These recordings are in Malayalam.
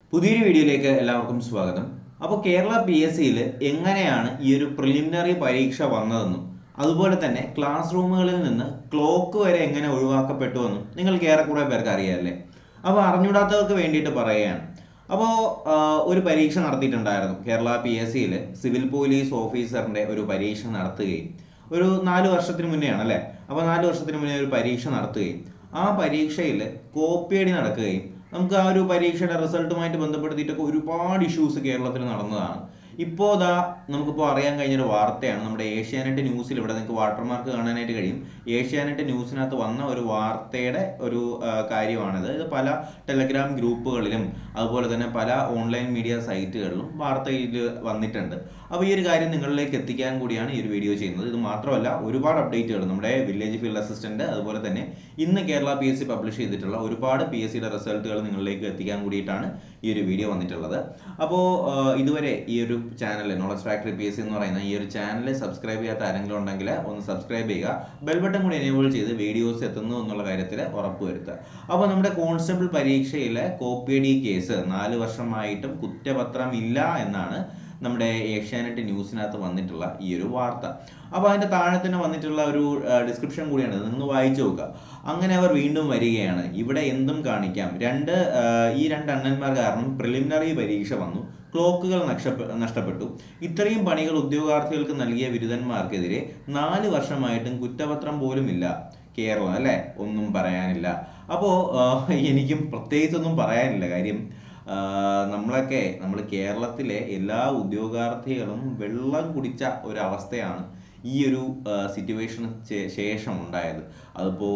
പുതിയൊരു വീഡിയോയിലേക്ക് എല്ലാവർക്കും സ്വാഗതം അപ്പോൾ കേരള പി എസ് സിയിൽ എങ്ങനെയാണ് ഈ ഒരു പ്രിലിമിനറി പരീക്ഷ വന്നതെന്നും അതുപോലെ തന്നെ ക്ലാസ് റൂമുകളിൽ നിന്ന് ക്ലോക്ക് വരെ എങ്ങനെ ഒഴിവാക്കപ്പെട്ടുവെന്നും നിങ്ങൾക്ക് ഏറെക്കുറെ പേർക്ക് അറിയാമല്ലേ അപ്പോൾ അറിഞ്ഞൂടാത്തവർക്ക് വേണ്ടിയിട്ട് പറയുകയാണ് അപ്പോൾ ഒരു പരീക്ഷ നടത്തിയിട്ടുണ്ടായിരുന്നു കേരള പി എസ് സിയിൽ സിവിൽ പോലീസ് ഓഫീസറിൻ്റെ ഒരു പരീക്ഷ നടത്തുകയും ഒരു നാല് വർഷത്തിന് മുന്നെയാണ് അല്ലേ അപ്പോൾ നാല് വർഷത്തിന് മുന്നേ ഒരു പരീക്ഷ നടത്തുകയും ആ പരീക്ഷയിൽ കോപ്പിയടി നടക്കുകയും നമുക്ക് ആ ഒരു പരീക്ഷയുടെ റിസൾട്ടുമായിട്ട് ബന്ധപ്പെടുത്തിയിട്ടൊക്കെ ഒരുപാട് ഇഷ്യൂസ് കേരളത്തിൽ നടന്നതാണ് ഇപ്പോൾ ദാ നമുക്കിപ്പോൾ അറിയാൻ കഴിഞ്ഞൊരു വാർത്തയാണ് നമ്മുടെ ഏഷ്യാനെറ്റ് ന്യൂസിൽ ഇവിടെ നിങ്ങൾക്ക് വാട്ടർമാർക്ക് കാണാനായിട്ട് കഴിയും ഏഷ്യാനെറ്റ് ന്യൂസിനകത്ത് വന്ന ഒരു വാർത്തയുടെ ഒരു ആ, കാര്യമാണിത് ഇത് പല ടെലഗ്രാം ഗ്രൂപ്പുകളിലും അതുപോലെ തന്നെ പല ഓൺലൈൻ മീഡിയ സൈറ്റുകളിലും വാർത്തയിൽ വന്നിട്ടുണ്ട് അപ്പോൾ ഈ ഒരു കാര്യം നിങ്ങളിലേക്ക് എത്തിക്കാൻ കൂടിയാണ് ഈ ഒരു വീഡിയോ ചെയ്യുന്നത് ഇത് മാത്രമല്ല ഒരുപാട് അപ്ഡേറ്റുകൾ നമ്മുടെ വില്ലേജ് ഫീൽഡ് അസിസ്റ്റന്റ് അതുപോലെ തന്നെ ഇന്ന് Kerala P S C publish ചെയ്തിട്ടുള്ള ഒരുപാട് പി എസ് സിയുടെ റിസൾട്ടുകൾ നിങ്ങളിലേക്ക് എത്തിക്കാൻ കൂടിയിട്ടാണ് ഈ ഒരു വീഡിയോ വന്നിട്ടുള്ളത് അപ്പോൾ ഇതുവരെ ഈ ഒരു channel knowledge factory P S C എന്ന് പറയുന്ന ഈ ഒരു ചാനൽ സബ്സ്ക്രൈബ് ചെയ്യാത്ത ആരെങ്കിലും ഉണ്ടെങ്കിൽ ഒന്ന് സബ്സ്ക്രൈബ് ചെയ്യുക ബെൽ ബട്ടൺ കൂടി എനേബിൾ ചെയ്ത് വീഡിയോസ് എത്തുന്നു എന്നുള്ള കാര്യത്തിൽ ഉറപ്പ് വരുത്തുക അപ്പോൾ നമ്മുടെ കോൺസ്റ്റബിൾ പരീക്ഷയിലെ കോപ്പിയടി കേസ് നാല് വർഷമായിട്ടും കുറ്റപത്രം ഇല്ല എന്നാണ് നമ്മുടെ ഏഷ്യാനെറ്റ് ന്യൂസിനകത്ത് വന്നിട്ടുള്ള ഈ ഒരു വാർത്ത അപ്പോൾ അതിന്റെ താഴെ തന്നെ വന്നിട്ടുള്ള ഒരു ഡിസ്ക്രിപ്ഷൻ കൂടിയാണ് ഇത് നിങ്ങൾ വായിച്ചു നോക്കുക അങ്ങനെ അവർ വീണ്ടും വരികയാണ് ഇവിടെ എന്തും കാണിക്കാം രണ്ട് ആ, ഈ രണ്ട് അണ്ണന്മാർ കാരണം പ്രിലിമിനറി പരീക്ഷ വന്നു ക്ലോക്കുകൾ നഷ്ടപ്പെ- നഷ്ടപ്പെട്ടു ഇത്രയും പണികൾ ഉദ്യോഗാർത്ഥികൾക്ക് നൽകിയ ബിരുദന്മാർക്കെതിരെ നാല് വർഷമായിട്ടും കുറ്റപത്രം പോലും ഇല്ല കേരളം അല്ലേ ഒന്നും പറയാനില്ല അപ്പോൾ എനിക്കും പ്രത്യേകിച്ചൊന്നും പറയാനില്ല കാര്യം ആ, നമ്മളൊക്കെ നമ്മൾ കേരളത്തിലെ എല്ലാ ഉദ്യോഗാർത്ഥികളും വെള്ളം കുടിച്ച ഒരു അവസ്ഥയാണ് ഈ ഒരു സിറ്റുവേഷന് ശേഷം ഉണ്ടായത് അതിപ്പോൾ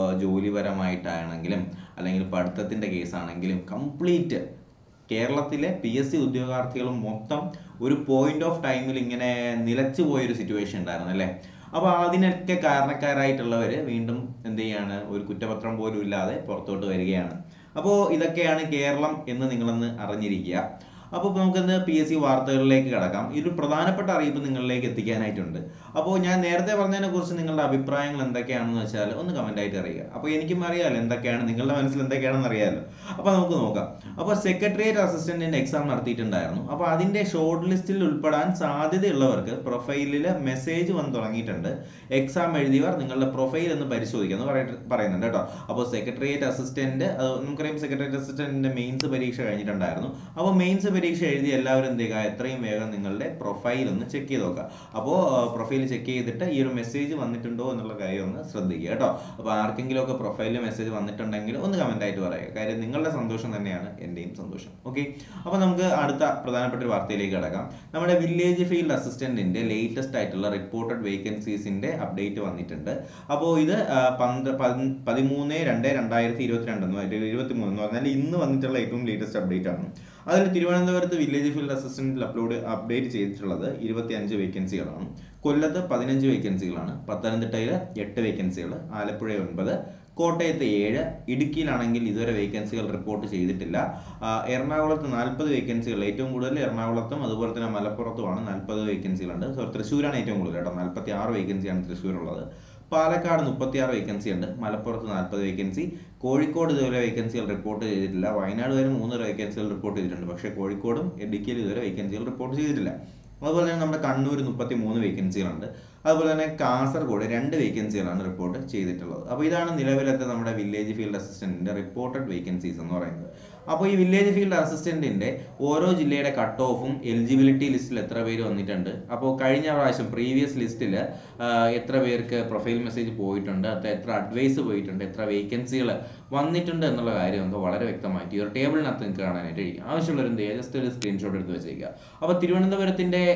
ജോലിപരമായിട്ടാണെങ്കിലും അല്ലെങ്കിൽ പഠിത്തത്തിൻ്റെ കേസാണെങ്കിലും കംപ്ലീറ്റ് കേരളത്തിലെ പി എസ് സി ഉദ്യോഗാർത്ഥികൾ മൊത്തം ഒരു പോയിന്റ് ഓഫ് ടൈമിൽ ഇങ്ങനെ നിലച്ചു പോയൊരു സിറ്റുവേഷൻ ഉണ്ടായിരുന്നു അല്ലേ അപ്പോൾ അതിനൊക്കെ കാരണക്കാരായിട്ടുള്ളവർ വീണ്ടും എന്ത് ചെയ്യാണ് ഒരു കുറ്റപത്രം പോലും ഇല്ലാതെ പുറത്തോട്ട് വരികയാണ് അപ്പോൾ ഇതൊക്കെയാണ് കേരളം എന്ന് നിങ്ങളൊന്ന് അറിഞ്ഞിരിക്കുക അപ്പോൾ നമുക്കിന്ന് പി എസ് സി വാർത്തകളിലേക്ക് കടക്കാം ഈ ഒരു പ്രധാനപ്പെട്ട അറിയിപ്പ് നിങ്ങളിലേക്ക് എത്തിക്കാനായിട്ടുണ്ട് അപ്പോൾ ഞാൻ നേരത്തെ പറഞ്ഞതിനെ കുറിച്ച് നിങ്ങളുടെ അഭിപ്രായങ്ങൾ എന്തൊക്കെയാണെന്ന് വെച്ചാൽ ഒന്ന് കമന്റ് ആയിട്ട് അറിയുക അപ്പോൾ എനിക്കും അറിയാമല്ലോ എന്തൊക്കെയാണ് നിങ്ങളുടെ മനസ്സിൽ എന്തൊക്കെയാണെന്ന് അറിയാമല്ലോ അപ്പോൾ നമുക്ക് നോക്കാം അപ്പോൾ സെക്രട്ടേറിയറ്റ് അസിസ്റ്റന്റിന്റെ എക്സാം നടത്തിയിട്ടുണ്ടായിരുന്നു അപ്പോൾ അതിന്റെ ഷോർട്ട് ലിസ്റ്റിൽ ഉൾപ്പെടാൻ സാധ്യതയുള്ളവർക്ക് പ്രൊഫൈലിൽ മെസ്സേജ് വന്ന് തുടങ്ങിയിട്ടുണ്ട് എക്സാം എഴുതിയവർ നിങ്ങളുടെ പ്രൊഫൈൽ എന്ന് പരിശോധിക്കുക എന്ന് പറയ- പറയുന്നുണ്ട് കേട്ടോ അപ്പോൾ സെക്രട്ടേറിയറ്റ് അസിസ്റ്റന്റ് അത് നമുക്കറിയാം സെക്രട്ടേറിയറ്റ് അസിസ്റ്റന്റിന്റെ മെയിൻസ് പരീക്ഷ കഴിഞ്ഞിട്ടുണ്ടായിരുന്നു അപ്പോൾ മെയിൻസ് പരീക്ഷ എഴുതി എല്ലാവരും എന്ത് ചെയ്യുക എത്രയും വേഗം നിങ്ങളുടെ പ്രൊഫൈൽ ഒന്ന് ചെക്ക് ചെയ്ത് നോക്കുക അപ്പോൾ പ്രൊഫൈൽ ചെക്ക് ചെയ്തിട്ട് ഈ ഒരു മെസ്സേജ് വന്നിട്ടുണ്ടോ എന്നുള്ള കാര്യം ഒന്ന് ശ്രദ്ധിക്കുക കേട്ടോ അപ്പോൾ ആർക്കെങ്കിലും ഒക്കെ പ്രൊഫൈലിൽ മെസ്സേജ് വന്നിട്ടുണ്ടെങ്കിൽ ഒന്ന് കമന്റ് ആയിട്ട് പറയുക കാര്യം നിങ്ങളുടെ സന്തോഷം തന്നെയാണ് എൻ്റെയും സന്തോഷം ഓക്കെ അപ്പോൾ നമുക്ക് അടുത്ത പ്രധാനപ്പെട്ട ഒരു വാർത്തയിലേക്ക് കടക്കാം നമ്മുടെ വില്ലേജ് ഫീൽഡ് അസിസ്റ്റന്റിന്റെ ലേറ്റസ്റ്റ് ആയിട്ടുള്ള റിപ്പോർട്ടഡ് വേക്കൻസീസിന്റെ അപ്ഡേറ്റ് വന്നിട്ടുണ്ട് അപ്പോൾ ഇത് ആ, പന്ത്ര പതി- പതിമൂന്ന് രണ്ട് രണ്ടായിരത്തി ഇരുപത്തിരണ്ട് എന്ന് ഇരുപത്തി മൂന്ന് എന്ന് പറഞ്ഞാൽ ഇന്ന് വന്നിട്ടുള്ള ഏറ്റവും ലേറ്റസ്റ്റ് അപ്ഡേറ്റ് ആണ് അതിൽ തിരുവനന്തപുരത്ത് വില്ലേജ് ഫീൽഡ് അസിസ്റ്റന്റിൽ അപ്ലോഡ് അപ്ഡേറ്റ് ചെയ്തിട്ടുള്ളത് ഇരുപത്തി അഞ്ച് വേക്കൻസികളാണ് കൊല്ലത്ത് പതിനഞ്ച് വേക്കൻസികളാണ് പത്തനംതിട്ടയിൽ എട്ട് വേക്കൻസികൾ ആലപ്പുഴ ഒൻപത് കോട്ടയത്ത് ഏഴ് ഇടുക്കിയിലാണെങ്കിൽ ഇതുവരെ വേക്കൻസികൾ റിപ്പോർട്ട് ചെയ്തിട്ടില്ല ആ, എറണാകുളത്ത് നാൽപ്പത് വേക്കൻസികൾ ഏറ്റവും കൂടുതൽ എറണാകുളത്തും അതുപോലെ തന്നെ മലപ്പുറത്തുമാണ് നാൽപ്പത് വേക്കൻസികളുണ്ട് സോ തൃശ്ശൂരാണ് ഏറ്റവും കൂടുതൽ കേട്ടോ നാൽപ്പത്തി ആറ് വേക്കൻസിയാണ് തൃശ്ശൂരുള്ളത് പാലക്കാട് മുപ്പത്തിയാറ് വേക്കൻസി ഉണ്ട് മലപ്പുറത്ത് നാൽപ്പത് വേക്കൻസി കോഴിക്കോട് ഇതുവരെ വേക്കൻസികൾ റിപ്പോർട്ട് ചെയ്തിട്ടില്ല വയനാട് വരെ മൂന്ന് വേക്കൻസികൾ റിപ്പോർട്ട് ചെയ്തിട്ടുണ്ട് പക്ഷേ കോഴിക്കോടും ഇടുക്കിയിൽ ഇതുവരെ വേക്കൻസികൾ റിപ്പോർട്ട് ചെയ്തിട്ടില്ല അതുപോലെ തന്നെ നമ്മുടെ കണ്ണൂർ മുപ്പത്തി മൂന്ന് വേക്കൻസികളുണ്ട് അതുപോലെ തന്നെ കാസർഗോഡ് രണ്ട് വേക്കൻസികളാണ് റിപ്പോർട്ട് ചെയ്തിട്ടുള്ളത് അപ്പോൾ ഇതാണ് നിലവിലത്തെ നമ്മുടെ വില്ലേജ് ഫീൽഡ് അസിസ്റ്റന്റിന്റെ റിപ്പോർട്ടഡ് വേക്കൻസീസ് എന്ന് പറയുന്നത് അപ്പോൾ ഈ വില്ലേജ് ഫീൽഡ് അസിസ്റ്റന്റിന്റെ ഓരോ ജില്ലയുടെ കട്ട് ഓഫും എലിജിബിലിറ്റി ലിസ്റ്റിൽ എത്ര പേര് വന്നിട്ടുണ്ട് അപ്പോൾ കഴിഞ്ഞ പ്രാവശ്യം പ്രീവിയസ് ലിസ്റ്റിൽ എത്ര പേർക്ക് പ്രൊഫൈൽ മെസ്സേജ് പോയിട്ടുണ്ട് അത് എത്ര അഡ്വൈസ് പോയിട്ടുണ്ട് എത്ര വേക്കൻസികൾ വന്നിട്ടുണ്ട് എന്നുള്ള കാര്യം നമുക്ക് വളരെ വ്യക്തമായിട്ട് ഈ ഒരു ടേബിളിനകത്ത് നിങ്ങൾക്ക് കാണാനായിട്ട് കഴിയും ആവശ്യമുള്ളവർ എന്ത് ചെയ്യുക ജസ്റ്റ് ഒരു സ്ക്രീൻഷോട്ട് എടുത്ത് വെച്ചേക്കുക അപ്പോൾ തിരുവനന്തപുരത്തിന്റെ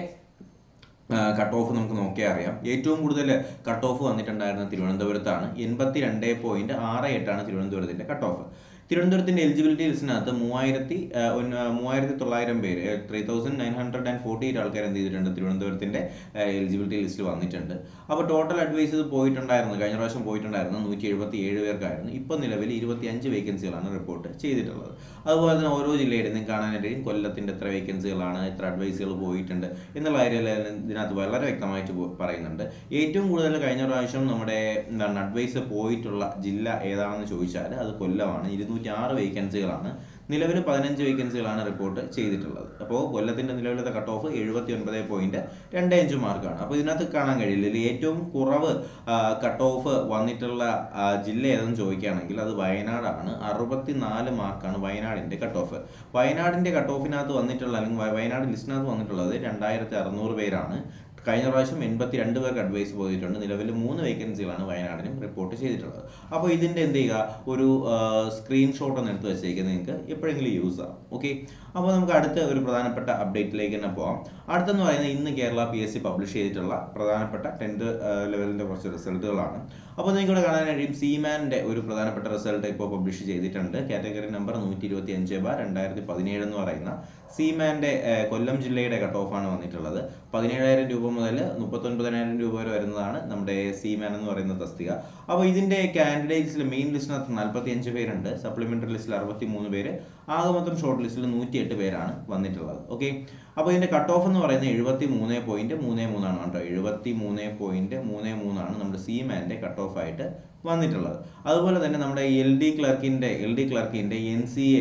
കട്ട് ഓഫ് നമുക്ക് നോക്കിയാൽ അറിയാം ഏറ്റവും കൂടുതൽ കട്ട് ഓഫ് വന്നിട്ടുണ്ടായിരുന്ന തിരുവനന്തപുരത്താണ് എൺപത്തി രണ്ട് പോയിന്റ് ആറ് എട്ടാണ് തിരുവനന്തപുരത്തിന്റെ കട്ട് ഓഫ് തിരുവനന്തപുരത്തിന്റെ എലിജിബിലിറ്റി ലിസ്റ്റിനകത്ത് മൂവായിരത്തി ആ, ഒന്ന് മൂവായിരത്തി തൊള്ളായിരം പേര് three thousand nine hundred and forty eight ആൾക്കാർ എന്ത് ചെയ്തിട്ടുണ്ട് തിരുവനന്തപുരത്തിന്റെ എലിജിബിലിറ്റി ലിസ്റ്റിൽ വന്നിട്ടുണ്ട് അപ്പോൾ ടോട്ടൽ അഡ്വൈസ് പോയിട്ടുണ്ടായിരുന്നു കഴിഞ്ഞ പ്രാവശ്യം പോയിട്ടുണ്ടായിരുന്നു നൂറ്റി എഴുപത്തി ഏഴ് പേർക്കായിരുന്നു ഇപ്പോൾ നിലവിൽ ഇരുപത്തി അഞ്ച് വേക്കൻസികളാണ് റിപ്പോർട്ട് ചെയ്തിട്ടുള്ളത് അതുപോലെ തന്നെ ഓരോ ജില്ലയുടെ നിങ്ങൾക്ക് കാണാനായിട്ട് കഴിയും കൊല്ലത്തിന്റെ എത്ര വേക്കൻസികളാണ് എത്ര അഡ്വൈസുകൾ പോയിട്ടുണ്ട് എന്നുള്ള കാര്യമെല്ലാം ഇതിനകത്ത് വളരെ വ്യക്തമായിട്ട് പോ- പറയുന്നുണ്ട് ഏറ്റവും കൂടുതൽ കഴിഞ്ഞ പ്രാവശ്യം നമ്മുടെ എന്താണ് അഡ്വൈസ് പോയിട്ടുള്ള ജില്ല ഏതാണെന്ന് ചോദിച്ചാൽ അത് കൊല്ലമാണ് ഇരുന്നൂറ്റി ആറ് വേക്കൻസികളാണ് നിലവിൽ പതിനഞ്ച് വേക്കൻസികളാണ് റിപ്പോർട്ട് ചെയ്തിട്ടുള്ളത് അപ്പോൾ കൊല്ലത്തിന്റെ നിലവിലത്തെ കട്ട് ഓഫ് എഴുപത്തി ഒൻപത് പോയിന്റ് രണ്ട് അഞ്ച് മാർക്കാണ് അപ്പോൾ ഇതിനകത്ത് കാണാൻ കഴിയില്ല ഇതിൽ ഏറ്റവും കുറവ് കട്ട് ഓഫ് വന്നിട്ടുള്ള ആ, ജില്ല ഏതെന്ന് ചോദിക്കുകയാണെങ്കിൽ അത് വയനാടാണ് അറുപത്തിനാല് മാർക്കാണ് വയനാടിന്റെ കട്ട് ഓഫ് വയനാടിന്റെ കട്ട് ഓഫിനകത്ത് വന്നിട്ടുള്ള അല്ലെങ്കിൽ വയ- വയനാട് ലിസ്റ്റിനകത്ത് വന്നിട്ടുള്ളത് രണ്ടായിരത്തി അറുന്നൂറ് പേരാണ് കഴിഞ്ഞ പ്രാവശ്യം എൺപത്തി രണ്ട് പേർക്ക് അഡ്വൈസ് പോയിട്ടുണ്ട് നിലവിൽ മൂന്ന് വേക്കൻസികളാണ് വയനാടിനും റിപ്പോർട്ട് ചെയ്തിട്ടുള്ളത് അപ്പോൾ ഇതിന്റെ എന്ത് ചെയ്യുക ഒരു സ്ക്രീൻഷോട്ട് ഒന്ന് എടുത്ത് വെച്ചേക്കുന്നത് നിങ്ങൾക്ക് എപ്പോഴെങ്കിലും യൂസ് ആവും ഓക്കെ അപ്പോൾ നമുക്ക് അടുത്ത ഒരു പ്രധാനപ്പെട്ട അപ്ഡേറ്റിലേക്ക് തന്നെ പോകാം അടുത്തെന്ന് പറയുന്നത് ഇന്ന് Kerala P S C publish ചെയ്തിട്ടുള്ള പ്രധാനപ്പെട്ട ടെൻത്ത് ലെവലിന്റെ കുറച്ച് റിസൾട്ടുകളാണ് അപ്പോൾ നിങ്ങൾക്ക് ഇവിടെ കാണാൻ കഴിയും സീമാന്റെ ഒരു പ്രധാനപ്പെട്ട റിസൾട്ട് ഇപ്പോൾ പബ്ലിഷ് ചെയ്തിട്ടുണ്ട് കാറ്റഗറി നമ്പർ നൂറ്റി ഇരുപത്തി അഞ്ച് ബാർ രണ്ടായിരത്തി പതിനേഴ് എന്ന് പറയുന്ന സീമാന്റെ ഏർ, കൊല്ലം ജില്ലയുടെ കട്ട് ഓഫ് ആണ് വന്നിട്ടുള്ളത് പതിനേഴായിരം രൂപ മുതൽ മുപ്പത്തൊൻപതിനായിരം രൂപ വരെ വരുന്നതാണ് നമ്മുടെ സീമാൻ എന്ന് പറയുന്ന തസ്തിക അപ്പോൾ ഇതിന്റെ കാൻഡിഡേറ്റ്സിൽ മെയിൻ ലിസ്റ്റിനകത്ത് നാൽപ്പത്തി അഞ്ച് പേരുണ്ട് സപ്ലിമെന്ററി ലിസ്റ്റിൽ അറുപത്തി മൂന്ന് പേര് ആകെ മൊത്തം ഷോർട്ട് ലിസ്റ്റിൽ നൂറ്റിയെട്ട് പേരാണ് വന്നിട്ടുള്ളത് ഓക്കെ അപ്പോൾ ഇതിന്റെ കട്ട് ഓഫ് എന്ന് പറയുന്നത് എഴുപത്തി മൂന്ന് പോയിന്റ് മൂന്ന് മൂന്നാണ് കേട്ടോ എഴുപത്തി മൂന്ന് പോയിന്റ് മൂന്ന് മൂന്നാണ് നമ്മുടെ സീമാന്റെ കട്ട് ഓഫ് ആയിട്ട് വന്നിട്ടുള്ളത് അതുപോലെ തന്നെ നമ്മുടെ എൽ ഡി ക്ലർക്കിന്റെ എൽ ഡി ക്ലർക്കിന്റെ എൻ സി എ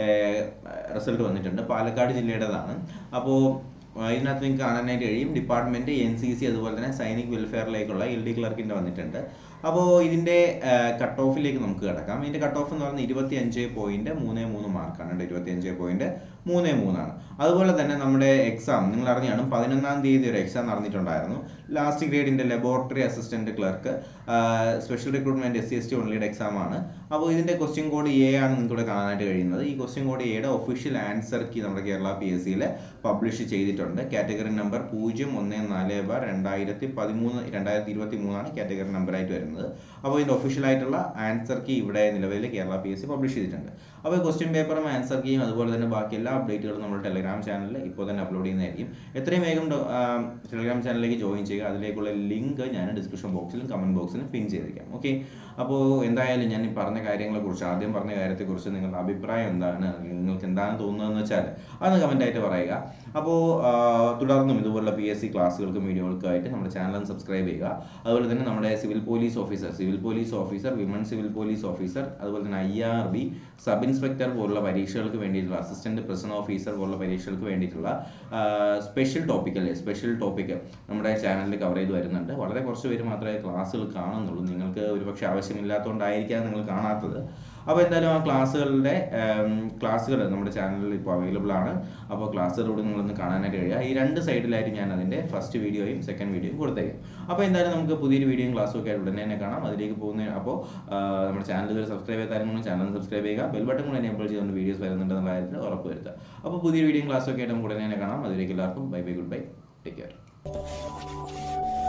റിസൾട്ട് വന്നിട്ടുണ്ട് പാലക്കാട് ജില്ലയുടേതാണ് അപ്പോൾ ഇതിനകത്ത് നിങ്ങൾക്ക് കാണാനായിട്ട് കഴിയും ഡിപ്പാർട്ട്മെന്റ് എൻ സി സി അതുപോലെ തന്നെ സൈനിക് വെൽഫെയറിലേക്കുള്ള എൽ ഡി ക്ലർക്കിന്റെ വന്നിട്ടുണ്ട് അപ്പോൾ ഇതിന്റെ കട്ട് ഓഫിലേക്ക് നമുക്ക് കിടക്കാം ഇതിന്റെ കട്ട് ഓഫ് എന്ന് പറയുന്നത് ഇരുപത്തി അഞ്ച് പോയിന്റ് മൂന്ന് മൂന്ന് മാർക്കാണ് കേട്ടോ ഇരുപത്തി അഞ്ച് പോയിന്റ് മൂന്ന് മൂന്നാണ് അതുപോലെ തന്നെ നമ്മുടെ എക്സാം നിങ്ങൾ അറിഞ്ഞാണ് പതിനൊന്നാം തീയതി ഒരു എക്സാം നടന്നിട്ടുണ്ടായിരുന്നു ലാസ്റ്റ് ഗ്രേഡിന്റെ laboratory assistant clerk special recruitment S C S T ഓൺലിയുടെ എക്സാം ആണ് അപ്പോൾ ഇതിന്റെ ക്വസ്റ്റ്യൻ കോഡ് എ ആണ് നിങ്ങൾക്ക് ഇവിടെ കാണാനായിട്ട് കഴിയുന്നത് ഈ ക്വസ്റ്റ്യൻ കോഡ് എയുടെ ഒഫീഷ്യൽ ആൻസർ കീ നമ്മുടെ കേരള പി എസ് സിയിൽ പബ്ലിഷ് ചെയ്തിട്ടുണ്ട് കാറ്റഗറി നമ്പർ പൂജ്യം ഒന്ന് നാല് ബാർ രണ്ടായിരത്തി പതിമൂന്ന് രണ്ടായിരത്തി ഇരുപത്തി മൂന്നാണ് കാറ്റഗറി നമ്പർ ആയിട്ട് വരുന്നത് അപ്പോൾ ഇതിന്റെ ഒഫീഷ്യൽ ആയിട്ടുള്ള ആൻസർ കീ ഇവിടെ നിലവിൽ Kerala P S C publish ചെയ്തിട്ടുണ്ട് അപ്പോൾ ക്വസ്റ്റ്യൻ പേപ്പറും ആൻസർ കീയും അതുപോലെ തന്നെ ബാക്കി എല്ലാ അപ്ഡേറ്റുകളും നമ്മുടെ ടെലഗ്രാം ചാനലിൽ ഇപ്പോൾ തന്നെ അപ്ലോഡ് ചെയ്യുന്നതായിരിക്കും എത്രയും വേഗം ടെലഗ്രാം ചാനലിലേക്ക് ജോയിൻ ചെയ്യുക അതിലേക്കുള്ള ലിങ്ക് ഞാൻ ഡിസ്ക്രിപ്ഷൻ ബോക്സിലും കമന്റ് ബോക്സിലും പിൻ ചെയ്തിരിക്കാം ഓക്കെ അപ്പോൾ എന്തായാലും ഞാൻ ഈ പറഞ്ഞ കാര്യങ്ങളെക്കുറിച്ച് ആദ്യം പറഞ്ഞ കാര്യത്തെക്കുറിച്ച് നിങ്ങളുടെ അഭിപ്രായം എന്താണ് അല്ലെങ്കിൽ നിങ്ങൾക്ക് എന്താണ് തോന്നുന്നതെന്ന് വെച്ചാൽ അതൊന്ന് കമന്റ് ആയിട്ട് പറയുക അപ്പോൾ തുടർന്നും ഇതുപോലുള്ള പി എസ് സി ക്ലാസ്സുകൾക്കും വീഡിയോകൾക്കുമായിട്ട് നമ്മുടെ ചാനൽ സബ്സ്ക്രൈബ് ചെയ്യുക അതുപോലെ തന്നെ നമ്മുടെ civil police officer civil police officer women civil police officer അതുപോലെ തന്നെ I R B sub inspector പോലുള്ള പരീക്ഷകൾക്ക് വേണ്ടിയിട്ടുള്ള അസിസ്റ്റന്റ് പ്രസൻ ഓഫീസർ പോലുള്ള പരീക്ഷകൾക്ക് വേണ്ടിയിട്ടുള്ള സ്പെഷ്യൽ ടോപ്പിക് അല്ലേ സ്പെഷ്യൽ ടോപ്പിക് നമ്മുടെ ചാനലിൽ കവർ ചെയ്ത് വരുന്നുണ്ട് വളരെ കുറച്ച് പേര് മാത്രമേ ക്ലാസ്സുകൾ കാണുന്നുള്ളൂ നിങ്ങൾക്ക് ഒരുപക്ഷെ ആവശ്യമില്ലാത്തതുകൊണ്ടായിരിക്കാം നിങ്ങൾ കാണാത്തത് അപ്പോൾ എന്തായാലും ആ ക്ലാസ്സുകളുടെ ക്ലാസ്സുകൾ നമ്മുടെ ചാനലിൽ ഇപ്പോൾ അവൈലബിൾ ആണ് അപ്പോൾ ക്ലാസ്സുകളോട് നിങ്ങളൊന്ന് കാണാനായിട്ട് കഴിയുക ഈ രണ്ട് സൈഡിലായിട്ട് ഞാൻ അതിൻ്റെ ഫസ്റ്റ് വീഡിയോയും സെക്കൻഡ് വീഡിയോയും കൊടുത്തേക്കും അപ്പോൾ എന്തായാലും നമുക്ക് പുതിയൊരു വീഡിയോയും ക്ലാസ്സും ഒക്കെ ആയിട്ട് ഉടനെ തന്നെ കാണാം അതിലേക്ക് പോകുന്ന അപ്പോൾ നമ്മുടെ ചാനൽ ഇതുവരെ സബ്സ്ക്രൈബ് ചെയ്താലും ചാനൽ സബ്സ്ക്രൈബ് ചെയ്യുക ബെൽ ബട്ടൺ കൂടെ എനേബിൾ ചെയ്തുകൊണ്ട് വീഡിയോസ് വരുന്നുണ്ടെന്നുള്ള കാര്യത്തിൽ ഉറപ്പ് വരുത്തുക അപ്പോൾ പുതിയൊരു വീഡിയോയും ക്ലാസ്സും ഒക്കെ ആയിട്ട് നമുക്ക് ഉടനെ തന്നെ കാണാം അതിലേക്ക് എല്ലാവർക്കും bye bye good bye take care